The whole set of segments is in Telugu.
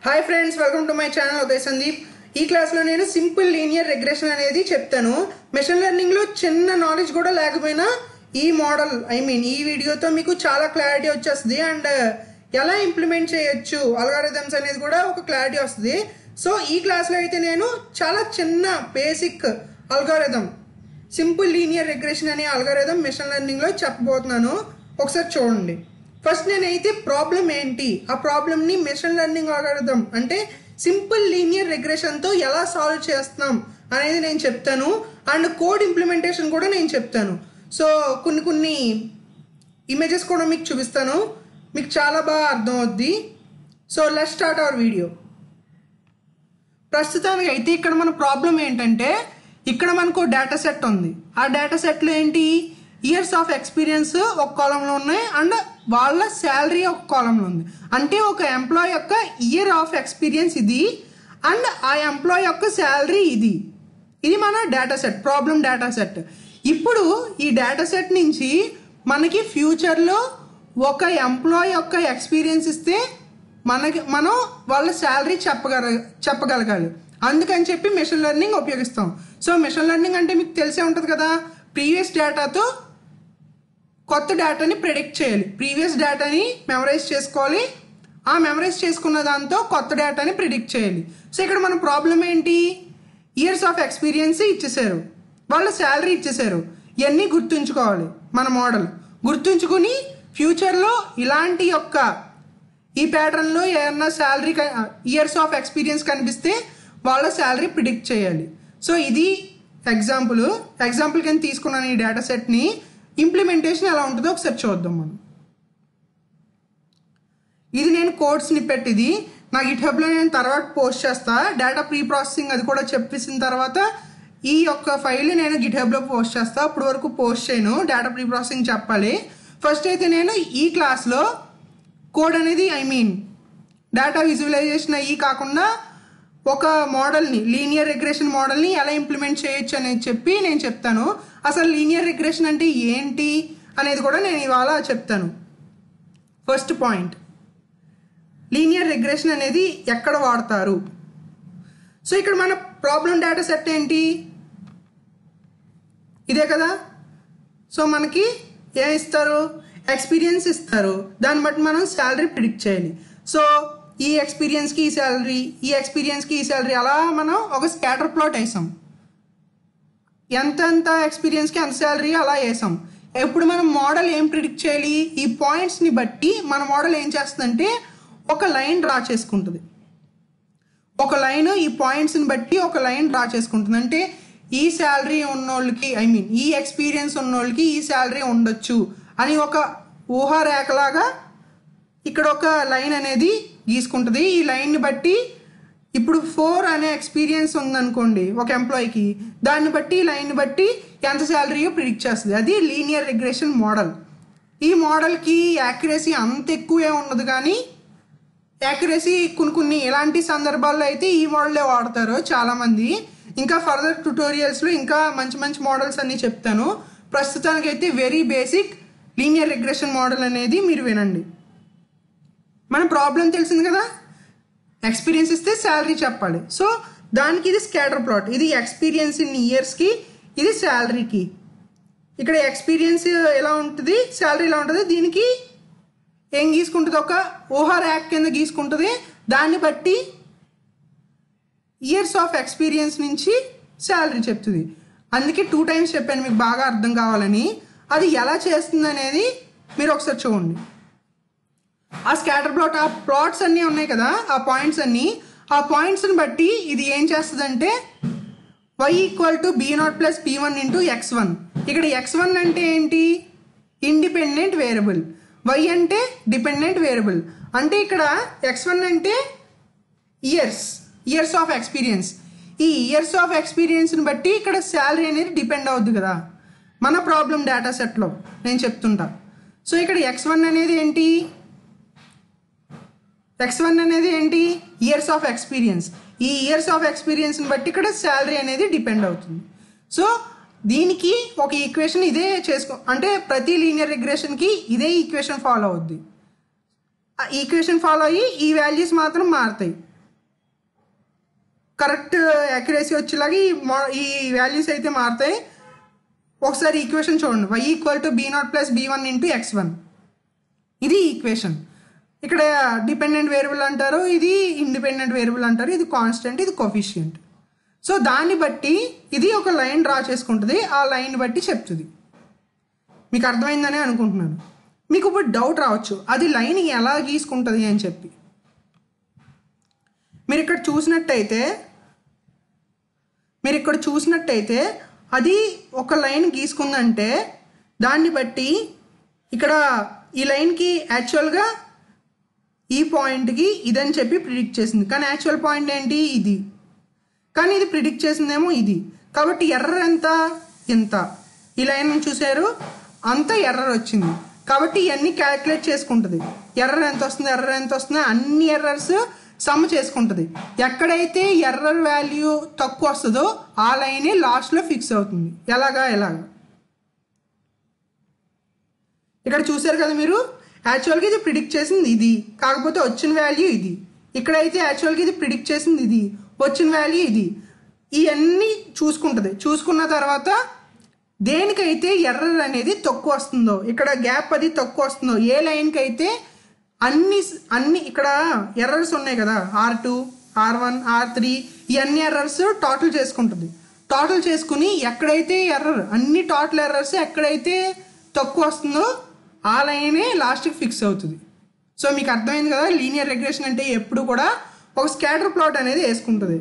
hi friends welcome to my channel Uday Sandeep ఈ క్లాస్లో నేను సింపుల్ లీనియర్ రెగ్రెషన్ అనేది చెప్తాను మెషిన్ లెర్నింగ్లో చిన్న నాలెడ్జ్ కూడా లేకపోయినా ఈ మోడల్ ఐ మీన్ ఈ వీడియోతో మీకు చాలా క్లారిటీ వచ్చేస్తుంది అండ్ ఎలా ఇంప్లిమెంట్ చేయొచ్చు అల్గారిథమ్స్ అనేది కూడా ఒక క్లారిటీ వస్తుంది సో ఈ క్లాస్లో అయితే నేను చాలా చిన్న basic algorithm simple linear regression అనే అల్గారిథం మిషన్ లెర్నింగ్లో చెప్పబోతున్నాను ఒకసారి చూడండి ఫస్ట్ నేనైతే ప్రాబ్లం ఏంటి ఆ ప్రాబ్లమ్ని మిషన్ లెర్నింగ్ అల్గారిథం అంటే సింపుల్ లీనియర్ రెగ్రెషన్తో ఎలా సాల్వ్ చేస్తున్నాం అనేది నేను చెప్తాను అండ్ కోడ్ ఇంప్లిమెంటేషన్ కూడా నేను చెప్తాను సో కొన్ని కొన్ని ఇమేజెస్ కూడా మీకు చూపిస్తాను మీకు చాలా బాగా అర్థం అవుద్ది so let start our video ప్రస్తుతానికి అయితే ఇక్కడ మన ప్రాబ్లం ఏంటంటే ఇక్కడ మనకు డేటా సెట్ ఉంది ఆ డేటా సెట్లో ఏంటి ఇయర్స్ ఆఫ్ ఎక్స్పీరియన్స్ ఒక కాలంలో ఉన్నాయి అండ్ వాళ్ళ శాలరీ ఒక కాలంలో ఉంది అంటే ఒక ఎంప్లాయ్ యొక్క ఇయర్ ఆఫ్ ఎక్స్పీరియన్స్ ఇది అండ్ ఆ ఎంప్లాయ్ యొక్క శాలరీ ఇది ఇది మన data set problem data set ఇప్పుడు ఈ డేటా సెట్ నుంచి మనకి ఫ్యూచర్లో ఒక ఎంప్లాయ్ యొక్క ఎక్స్పీరియన్స్ ఇస్తే మనకి మనం వాళ్ళ శాలరీ చెప్పగల చెప్పగలగాలి అందుకని చెప్పి మిషన్ లెర్నింగ్ ఉపయోగిస్తాం సో మిషన్ లెర్నింగ్ అంటే మీకు తెలిసే ఉంటుంది కదా ప్రీవియస్ డేటాతో కొత్త డేటాని ప్రిడిక్ట్ చేయాలి ప్రీవియస్ డేటాని మెమరైజ్ చేసుకోవాలి ఆ మెమరైజ్ చేసుకున్న దాంతో కొత్త డేటాని ప్రిడిక్ట్ చేయాలి సో ఇక్కడ మన ప్రాబ్లం ఏంటి ఇయర్స్ ఆఫ్ ఎక్స్పీరియన్స్ ఇచ్చేసారు వాళ్ళ శాలరీ ఇచ్చేసారు ఇవన్నీ గుర్తుంచుకోవాలి మన మోడల్ గుర్తుంచుకుని ఫ్యూచర్లో ఇలాంటి యొక్క ఈ ప్యాటర్న్లో ఏమన్నా శాలరీ ఇయర్స్ ఆఫ్ ఎక్స్పీరియన్స్ కనిపిస్తే వాళ్ళ శాలరీ ప్రిడిక్ట్ చేయాలి సో ఇది ఎగ్జాంపుల్ ఎగ్జాంపుల్ కింద తీసుకున్నాను ఈ డేటా సెట్ని ఇంప్లిమెంటేషన్ ఎలా ఉంటుందో ఒకసారి చూద్దాం మనం ఇది నేను కోడ్ స్నిప్పెట్ ఇది నా గిట్హబ్లో నేను తర్వాత పోస్ట్ చేస్తా డేటా ప్రీ ప్రాసెసింగ్ అది కూడా చెప్పేసిన తర్వాత ఈ యొక్క ఫైల్ నేను గిట్హబ్లో పోస్ట్ చేస్తా అప్పటి వరకు పోస్ట్ చేయను డేటా ప్రీ ప్రాసెసింగ్ చెప్పాలి ఫస్ట్ అయితే నేను ఈ క్లాస్లో కోడ్ అనేది ఐ మీన్ డేటా విజువలైజేషన్ అయ్యి కాకుండా ఒక మోడల్ని లీనియర్ రిగ్రెషన్ మోడల్ని ఎలా ఇంప్లిమెంట్ చేయొచ్చు అనేది చెప్పి నేను చెప్తాను అసలు లీనియర్ రిగ్రెషన్ అంటే ఏంటి అనేది కూడా నేను ఇవాళ చెప్తాను ఫస్ట్ పాయింట్ లీనియర్ రిగ్రెషన్ అనేది ఎక్కడ వాడతారు సో ఇక్కడ మన ప్రాబ్లం డేటా సెట్ ఏంటి ఇదే కదా సో మనకి ఏం ఇస్తారు ఎక్స్పీరియన్స్ ఇస్తారు దాన్ని బట్టి మనం శాలరీ ప్రిడిక్ట్ చేయాలి సో ఈ ఎక్స్పీరియన్స్కి ఈ శాలరీ ఈ ఎక్స్పీరియన్స్కి ఈ శాలరీ అలా మనం ఒక స్కాటర్ ప్లాట్ వేసాం ఎంత ఎంత ఎక్స్పీరియన్స్కి ఎంత శాలరీ అలా వేసాం ఇప్పుడు మనం మోడల్ ఏం ప్రిడిక్ట్ చేయాలి ఈ పాయింట్స్ని బట్టి మన మోడల్ ఏం చేస్తుందంటే ఒక లైన్ డ్రా చేసుకుంటుంది ఒక లైన్ ఈ పాయింట్స్ని బట్టి ఒక లైన్ డ్రా చేసుకుంటుంది అంటే ఈ శాలరీ ఉన్నోళ్ళకి ఐ మీన్ ఈ ఎక్స్పీరియన్స్ ఉన్నోళ్ళకి ఈ శాలరీ ఉండొచ్చు అని ఒక ఊహారేఖలాగా ఇక్కడ ఒక లైన్ అనేది గీసుకుంటుంది ఈ లైన్ని బట్టి ఇప్పుడు ఫోర్ అనే ఎక్స్పీరియన్స్ ఉందనుకోండి ఒక ఎంప్లాయీకి దాన్ని బట్టి ఈ లైన్ బట్టి ఎంత శాలరీయో ప్రిడిక్ట్ చేస్తుంది అది లీనియర్ రిగ్రెషన్ మోడల్ ఈ మోడల్కి యాక్యురసీ అంత ఎక్కువే ఉండదు కానీ యాక్యురసీ కొన్ని కొన్ని ఇలాంటి సందర్భాల్లో అయితే ఈ మోడలే వాడతారు చాలామంది ఇంకా ఫర్దర్ ట్యుటోరియల్స్లో ఇంకా మంచి మంచి మోడల్స్ అన్ని చెప్తాను ప్రస్తుతానికి అయితే very basic linear regression model అనేది మీరు వినండి మన ప్రాబ్లం తెలిసింది కదా ఎక్స్పీరియన్స్ ఇస్తే శాలరీ చెప్పాలి సో దానికి ఇది స్కాటర్ ప్లాట్ ఇది ఎక్స్పీరియన్స్ ఇన్ ఇయర్స్కి ఇది శాలరీకి ఇక్కడ ఎక్స్పీరియన్స్ ఎలా ఉంటుంది శాలరీ ఎలా ఉంటుంది దీనికి ఏం గీసుకుంటుంది ఒక ఊహా ర్యాక్ కింద గీసుకుంటుంది దాన్ని బట్టి ఇయర్స్ ఆఫ్ ఎక్స్పీరియన్స్ నుంచి శాలరీ చెప్తుంది అందుకే టూ టైమ్స్ చెప్పాను మీకు బాగా అర్థం కావాలని అది ఎలా చేస్తుంది అనేది మీరు ఒకసారి చూడండి ఆ స్కాటర్ ప్లాట్ ఆ ప్లాట్స్ అన్నీ ఉన్నాయి కదా ఆ పాయింట్స్ అన్నీ ఆ పాయింట్స్ని బట్టి ఇది ఏం చేస్తుందంటే y equal to b naught plus p one into x one ఇక్కడ ఎక్స్ వన్ అంటే ఏంటి ఇండిపెండెంట్ వేరియబుల్ వై అంటే డిపెండెంట్ వేరియబుల్ అంటే ఇక్కడ ఎక్స్ వన్ అంటే ఇయర్స్ ఇయర్స్ ఆఫ్ ఎక్స్పీరియన్స్ ఈ ఇయర్స్ ఆఫ్ ఎక్స్పీరియన్స్ని బట్టి ఇక్కడ శాలరీ అనేది డిపెండ్ అవుద్ది కదా మన ప్రాబ్లం డేటా సెట్లో నేను చెప్తుంటా సో ఇక్కడ ఎక్స్ వన్ అనేది ఏంటి ఎక్స్ వన్ అనేది ఏంటి ఇయర్స్ ఆఫ్ ఎక్స్పీరియన్స్ ఈ ఇయర్స్ ఆఫ్ ఎక్స్పీరియన్స్ని బట్టి ఇక్కడ శాలరీ అనేది డిపెండ్ అవుతుంది సో దీనికి ఒక ఈక్వేషన్ ఇదే చేసుకో అంటే ప్రతి లీనియర్ రిగ్రెషన్కి ఇదే ఈక్వేషన్ ఫాలో అవుద్ది ఈక్వేషన్ ఫాలో అయ్యి ఈ వాల్యూస్ మాత్రం మారుతాయి కరెక్ట్ యాక్యురసీ వచ్చేలాగా ఈ మో ఈ వాల్యూస్ అయితే మారుతాయి ఒకసారి ఈక్వేషన్ చూడండి y equal to b naught plus b one into x one ఇది ఈక్వేషన్ ఇక్కడ డిపెండెంట్ వేరియబుల్ అంటారు ఇది ఇండిపెండెంట్ వేరియబుల్ అంటారు ఇది కాన్స్టెంట్ ఇది కొఫిషియంట్ సో దాన్ని బట్టి ఇది ఒక లైన్ డ్రా చేసుకుంటుంది ఆ లైన్ బట్టి చెప్తుంది మీకు అర్థమైందని అనుకుంటున్నాను మీకు ఇప్పుడు డౌట్ రావచ్చు అది లైన్ ఎలా గీసుకుంటుంది అని చెప్పి మీరు ఇక్కడ చూసినట్టయితే మీరు ఇక్కడ చూసినట్టయితే అది ఒక లైన్ గీసుకుందంటే దాన్ని బట్టి ఇక్కడ ఈ లైన్కి యాక్చువల్గా ఈ పాయింట్కి ఇదని చెప్పి ప్రిడిక్ట్ చేసింది కానీ యాక్చువల్ పాయింట్ ఏంటి ఇది కానీ ఇది ప్రిడిక్ట్ చేసిందేమో ఇది కాబట్టి ఎర్రర్ ఎంత ఇంత ఈ లైన్ చూసారు అంత ఎర్రర్ వచ్చింది కాబట్టి ఇవన్నీ క్యాల్కులేట్ చేసుకుంటుంది ఎర్రర్ ఎంత వస్తుంది ఎర్రర్ ఎంత వస్తుంది అన్ని ఎర్రర్స్ సమ్ చేసుకుంటుంది ఎక్కడైతే ఎర్రర్ వాల్యూ తక్కువ వస్తుందో ఆ లైనే లాస్ట్లో ఫిక్స్ అవుతుంది ఎలాగా ఎలాగా ఇక్కడ చూసారు కదా మీరు యాక్చువల్గా ఇది ప్రిడిక్ట్ చేసింది ఇది కాకపోతే వచ్చిన వాల్యూ ఇది ఇక్కడైతే యాక్చువల్గా ఇది ప్రిడిక్ట్ చేసింది ఇది వచ్చిన వాల్యూ ఇది ఇవన్నీ చూసుకుంటుంది చూసుకున్న తర్వాత దేనికైతే ఎర్రర్ అనేది తక్కువ వస్తుందో ఇక్కడ గ్యాప్ అది తక్కువ వస్తుందో ఏ లైన్కి అయితే అన్ని అన్ని ఇక్కడ ఎర్రర్స్ ఉన్నాయి కదా r two r one r three ఇవన్నీ ఎర్రర్స్ టోటల్ చేసుకుంటుంది టోటల్ చేసుకుని ఎక్కడైతే ఎర్రర్ అన్ని టోటల్ ఎర్రర్స్ ఎక్కడైతే తక్కువ వస్తుందో ఆ లైనే లాస్ట్కి ఫిక్స్ అవుతుంది సో మీకు అర్థమైంది కదా లీనియర్ రెగ్యులేషన్ అంటే ఎప్పుడు కూడా ఒక స్కాటర్ ప్లాట్ అనేది వేసుకుంటుంది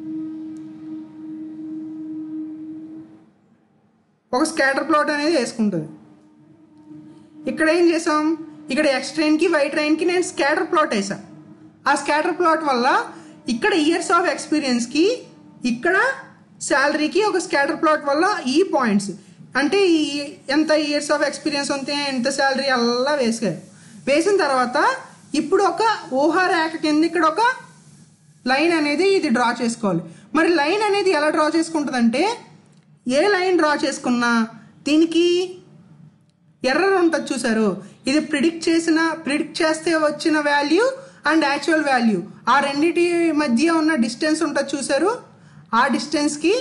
ఒక స్కాటర్ ప్లాట్ అనేది వేసుకుంటుంది ఇక్కడ ఏం చేసాం ఇక్కడ ఎక్స్ ట్రైన్కి వై ట్రైన్కి నేను స్కాటర్ ప్లాట్ వేసా ఆ స్కాటర్ ప్లాట్ వల్ల ఇక్కడ ఇయర్స్ ఆఫ్ ఎక్స్పీరియన్స్కి ఇక్కడ శాలరీకి ఒక స్కాటర్ ప్లాట్ వల్ల ఈ పాయింట్స్ అంటే ఈ ఎంత ఇయర్స్ ఆఫ్ ఎక్స్పీరియన్స్ ఉంటే ఎంత శాలరీ అలా వేసారు వేసిన తర్వాత ఇప్పుడు ఒక ఊహా రేఖ కింద ఇక్కడ ఒక లైన్ అనేది ఇది డ్రా చేసుకోవాలి మరి లైన్ అనేది ఎలా డ్రా చేసుకుంటుందంటే ఏ లైన్ డ్రా చేసుకున్నా దీనికి ఎర్రర్ ఉంటుంది చూసారు ఇది ప్రిడిక్ట్ చేసిన ప్రిడిక్ట్ చేస్తే వచ్చిన వాల్యూ అండ్ యాక్చువల్ వాల్యూ ఆ రెండిటి మధ్య ఉన్న డిస్టెన్స్ ఉంటుంది చూసారు ఆ డిస్టెన్స్కి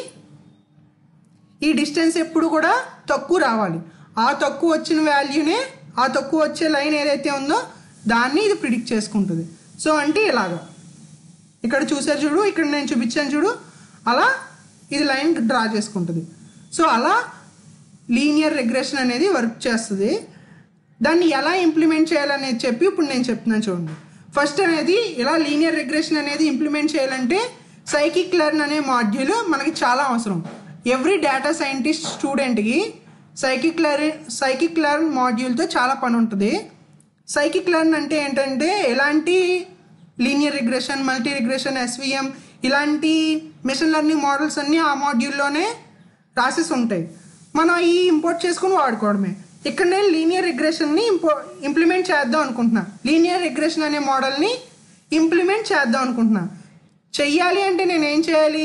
ఈ డిస్టెన్స్ ఎప్పుడు కూడా తక్కువ రావాలి ఆ తక్కువ వచ్చిన వాల్యూనే ఆ తక్కువ వచ్చే లైన్ ఏదైతే ఉందో దాన్ని ఇది ప్రిడిక్ట్ చేసుకుంటుంది సో అంటే ఇలాగా ఇక్కడ చూసారు చూడు ఇక్కడ నేను చూపించాను చూడు అలా ఇది లైన్ డ్రా చేసుకుంటుంది సో అలా లీనియర్ రెగ్రెషన్ అనేది వర్క్ చేస్తుంది దాన్ని ఎలా ఇంప్లిమెంట్ చేయాలనేది చెప్పి ఇప్పుడు నేను చెప్తున్నాను చూడండి ఫస్ట్ అనేది ఇలా లీనియర్ రెగ్రెషన్ అనేది ఇంప్లిమెంట్ చేయాలంటే సైకిక్ లెర్న్ అనే మాడ్యూల్ మనకి చాలా అవసరం ఎవ్రీ డేటా సైంటిస్ట్ స్టూడెంట్కి సైకిక్ లెర్న్ సైకిక్ లెర్న్ మాడ్యూల్తో చాలా పని ఉంటుంది సైకిక్ లెర్న్ అంటే ఏంటంటే ఎలాంటి linear regression multi regression SVM ఇలాంటి మిషన్ లెర్నింగ్ మోడల్స్ అన్నీ ఆ మాడ్యూల్లోనే రాసేసి ఉంటాయి మనం ఈ ఇంపోర్ట్ చేసుకుని వాడుకోవడమే ఇక్కడ నేను లీనియర్ రిగ్రెషన్ని ఇంపో ఇంప్లిమెంట్ చేద్దాం అనుకుంటున్నా లీనియర్ రిగ్రెషన్ అనే మోడల్ని ఇంప్లిమెంట్ చేద్దాం అనుకుంటున్నా చెయ్యాలి అంటే నేను ఏం చేయాలి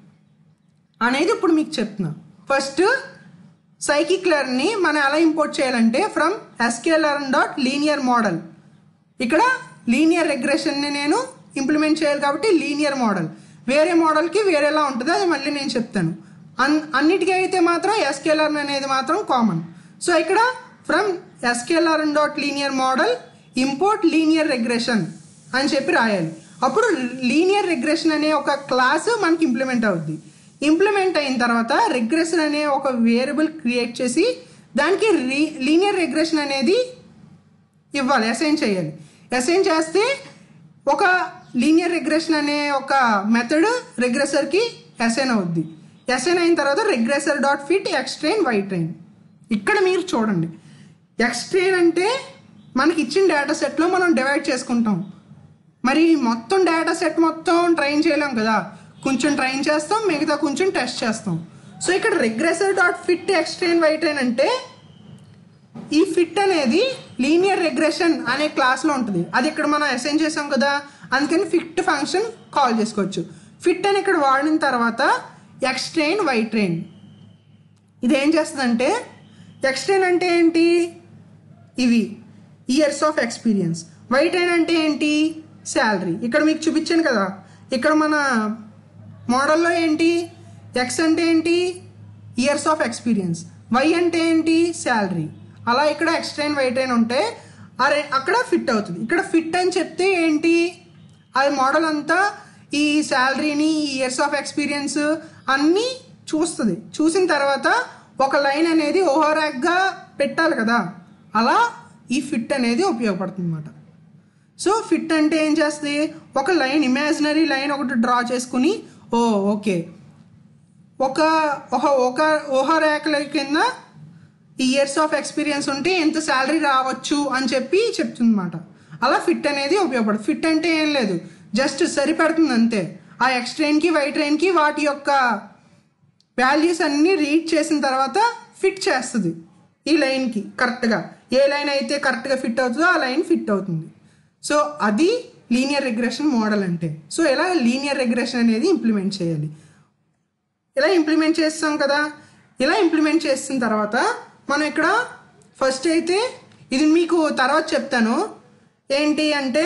అనేది ఇప్పుడు మీకు చెప్తున్నా ఫస్ట్ సైకిక్ లెర్న్ని మనం ఎలా ఇంపోర్ట్ చేయాలంటే from sklearn dot linear model ఇక్కడ లీనియర్ రెగ్రెషన్ని నేను ఇంప్లిమెంట్ చేయాలి కాబట్టి లీనియర్ మోడల్ వేరే మోడల్కి వేరేలా ఉంటుంది అది మళ్ళీ నేను చెప్తాను అన్ అన్నిటికీ అయితే మాత్రం ఎస్కేలర్న్ అనేది మాత్రం కామన్ సో ఇక్కడ from sklearn dot linear model import linear regression అని చెప్పి రాయాలి అప్పుడు లీనియర్ రెగ్రెషన్ అనే ఒక క్లాస్ మనకి ఇంప్లిమెంట్ అవుద్ది ఇంప్లిమెంట్ అయిన తర్వాత రెగ్రెషన్ అనే ఒక వేరియబుల్ క్రియేట్ చేసి దానికి రీ లీనియర్ రెగ్రెషన్ అనేది ఇవ్వాలి అసైన్ చేయాలి అసైన్ చేస్తే ఒక లీనియర్ రెగ్రెషన్ అనే ఒక మెథడ్ రెగ్రెసర్కి అసైన్ అవుద్ది అసైన్ అయిన తర్వాత regressor dot fit x train y train ఇక్కడ మీరు చూడండి ఎక్స్ట్రైన్ అంటే మనకి ఇచ్చిన డేటా సెట్లో మనం డివైడ్ చేసుకుంటాం మరి మొత్తం డేటా సెట్ మొత్తం ట్రైన్ చేయలేం కదా కొంచెం ట్రైన్ చేస్తాం మిగతా కొంచెం టెస్ట్ చేస్తాం సో ఇక్కడ regressor dot fit x train y train అంటే ఈ ఫిట్ అనేది లీనియర్ రెగ్రెషన్ అనే క్లాస్లో ఉంటుంది అది ఇక్కడ మనం అసైన్ చేసాం కదా అందుకని ఫిట్ ఫంక్షన్ కాల్ చేసుకోవచ్చు ఫిట్ అని ఇక్కడ వాడిన తర్వాత ఎక్స్ట్రైన్ వై ట్రైన్ ఇది ఏం చేస్తుందంటే ఎక్స్ట్రైన్ అంటే ఏంటి ఇవి years of experience y train అంటే ఏంటి శాలరీ ఇక్కడ మీకు చూపించాను కదా ఇక్కడ మన మోడల్లో ఏంటి ఎక్స్ అంటే ఏంటి ఇయర్స్ ఆఫ్ ఎక్స్పీరియన్స్ వై అంటే ఏంటి శాలరీ అలా ఇక్కడ ఎక్స్ ట్రైన్ వై ట్రైన్ ఉంటే అరే అక్కడ ఫిట్ అవుతుంది ఇక్కడ ఫిట్ అని చెప్తే ఏంటి అది మోడల్ అంతా ఈ శాలరీని ఇయర్స్ ఆఫ్ ఎక్స్పీరియన్స్ అన్నీ చూస్తుంది చూసిన తర్వాత ఒక లైన్ అనేది ఓవరాక్గా పెట్టాలి కదా అలా ఈ ఫిట్ అనేది ఉపయోగపడుతుంది అన్నమాట సో ఫిట్ అంటే ఏం చేస్తుంది ఒక లైన్ ఇమాజినరీ లైన్ ఒకటి డ్రా చేసుకుని ఓ ఓకే ఒక ఒక ఒక ఊహారేఖల కింద ఈ ఇయర్స్ ఆఫ్ ఎక్స్పీరియన్స్ ఉంటే ఎంత శాలరీ రావచ్చు అని చెప్పి చెప్తుందన్నమాట అలా ఫిట్ అనేది ఉపయోగపడుతుంది ఫిట్ అంటే ఏం లేదు జస్ట్ సరిపడుతుంది అంతే ఆ ఎక్స్ ట్రైన్కి వై ట్రైన్కి వాటి యొక్క వాల్యూస్ అన్నీ రీడ్ చేసిన తర్వాత ఫిట్ చేస్తుంది ఈ లైన్కి కరెక్ట్గా ఏ లైన్ అయితే కరెక్ట్గా ఫిట్ అవుతుందో ఆ లైన్ ఫిట్ అవుతుంది సో అది లీనియర్ రిగ్రెషన్ మోడల్ అంటే సో ఇలా లీనియర్ రిగ్రెషన్ అనేది ఇంప్లిమెంట్ చేయాలి ఇలా ఇంప్లిమెంట్ చేస్తాం కదా ఇలా ఇంప్లిమెంట్ చేసిన తర్వాత మనం ఇక్కడ ఫస్ట్ అయితే ఇది మీకు తర్వాత చెప్తాను ఏంటి అంటే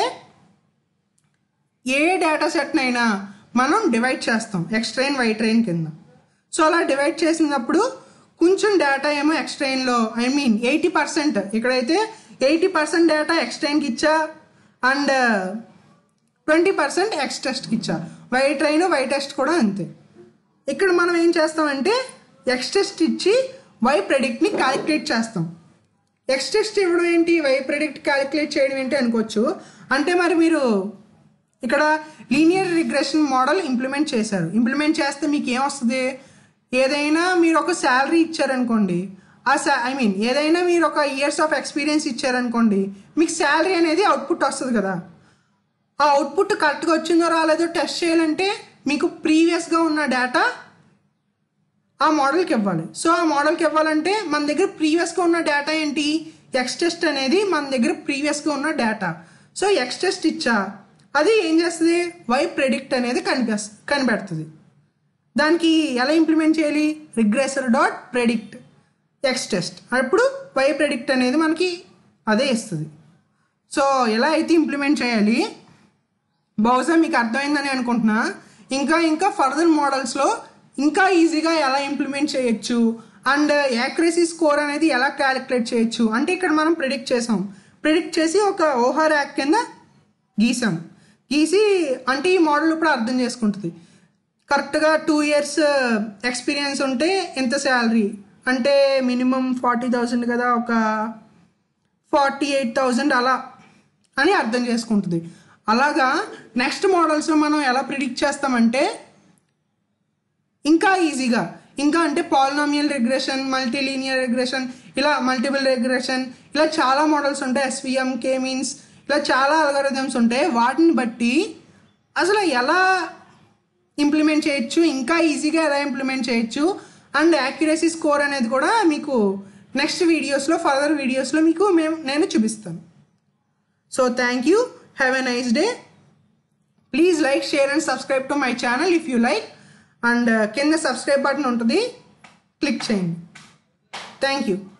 ఏ డేటా సెట్నైనా మనం డివైడ్ చేస్తాం ఎక్స్ ట్రైన్ వై ట్రైన్ కింద సో అలా డివైడ్ చేసినప్పుడు కొంచెం డేటా ఏమో ఎక్స్ ట్రైన్లో ఐ మీన్ ఎయిటీ పర్సెంట్ ఇక్కడైతే ఎయిటీ పర్సెంట్ డేటా ఎక్స్ ట్రైన్కి ఇచ్చా అండ్ ట్వంటీ పర్సెంట్ ఎక్స్ టెస్ట్కి ఇచ్చా వై ట్రైన్ వై టెస్ట్ కూడా అంతే ఇక్కడ మనం ఏం చేస్తామంటే ఎక్స్ టెస్ట్ ఇచ్చి వై ప్రెడిక్ట్ని క్యాలిక్యులేట్ చేస్తాం ఎక్స్ టెస్ట్ ఇవ్వడం ఏంటి వై ప్రెడిక్ట్ క్యాలిక్యులేట్ చేయడం ఏంటి అనుకోవచ్చు అంటే మరి మీరు ఇక్కడ లీనియర్ రిగ్రెషన్ మోడల్ ఇంప్లిమెంట్ చేశారు ఇంప్లిమెంట్ చేస్తే మీకు ఏమొస్తుంది ఏదైనా మీరు ఒక శాలరీ ఇచ్చారనుకోండి ఆ సా ఐ మీన్ ఏదైనా మీరు ఒక ఇయర్స్ ఆఫ్ ఎక్స్పీరియన్స్ ఇచ్చారనుకోండి మీకు శాలరీ అనేది అవుట్పుట్ వస్తుంది కదా ఆ అవుట్పుట్ కరెక్ట్గా వచ్చిందో రాలేదో టెస్ట్ చేయాలంటే మీకు ప్రీవియస్గా ఉన్న డేటా ఆ మోడల్కి ఇవ్వాలి సో ఆ మోడల్కి ఇవ్వాలంటే మన దగ్గర ప్రీవియస్గా ఉన్న డేటా ఏంటి ఎక్స్ టెస్ట్ అనేది మన దగ్గర ప్రీవియస్గా ఉన్న డేటా సో ఎక్స్ టెస్ట్ ఇచ్చా అది ఏం చేస్తుంది వై ప్రెడిక్ట్ అనేది కనిపిస్ కనిపెడుతుంది దానికి ఎలా ఇంప్లిమెంట్ చేయాలి regressor dot predict x test అప్పుడు వై ప్రెడిక్ట్ అనేది మనకి అదే ఇస్తుంది సో ఎలా అయితే ఇంప్లిమెంట్ చేయాలి బహుశా మీకు అర్థమైందని అనుకుంటున్నా ఇంకా ఇంకా ఫర్దర్ మోడల్స్లో ఇంకా ఈజీగా ఎలా ఇంప్లిమెంట్ చేయొచ్చు అండ్ యాక్యురసీ స్కోర్ అనేది ఎలా క్యాలిక్యులేట్ చేయొచ్చు అంటే ఇక్కడ మనం ప్రిడిక్ట్ చేసాం ప్రిడిక్ట్ చేసి ఒక ఓహర్ యాక్ కింద గీసాం గీసి అంటే ఈ మోడల్ ఇప్పుడు అర్థం చేసుకుంటుంది కరెక్ట్గా టూ ఇయర్స్ ఎక్స్పీరియన్స్ ఉంటే ఎంత శాలరీ అంటే మినిమం ఫార్టీ థౌజండ్ కదా ఒక ఫార్టీ ఎయిట్ థౌజండ్ అలా అని అర్థం చేసుకుంటుంది అలాగా నెక్స్ట్ మోడల్స్లో మనం ఎలా ప్రిడిక్ట్ చేస్తామంటే ఇంకా ఈజీగా ఇంకా అంటే పాలినామియల్ రిగ్రెషన్ మల్టీలీనియర్ రిగ్రెషన్ ఇలా మల్టిపుల్ రిగ్రెషన్ ఇలా చాలా మోడల్స్ ఉంటాయి ఎస్విఎం కే మీన్స్ ఇలా చాలా అల్గరిథమ్స్ ఉంటాయి వాటిని బట్టి అసలు ఎలా ఇంప్లిమెంట్ చేయొచ్చు ఇంకా ఈజీగా ఎలా ఇంప్లిమెంట్ చేయొచ్చు అండ్ యాక్యురసీ స్కోర్ అనేది కూడా మీకు నెక్స్ట్ వీడియోస్లో ఫర్దర్ వీడియోస్లో మీకు మేము నేను చూపిస్తాను so thank you have a nice day please like share and subscribe to my channel if you like and కింద సబ్స్క్రైబ్ బటన్ ఉంటుంది క్లిక్ చేయండి థ్యాంక్ యూ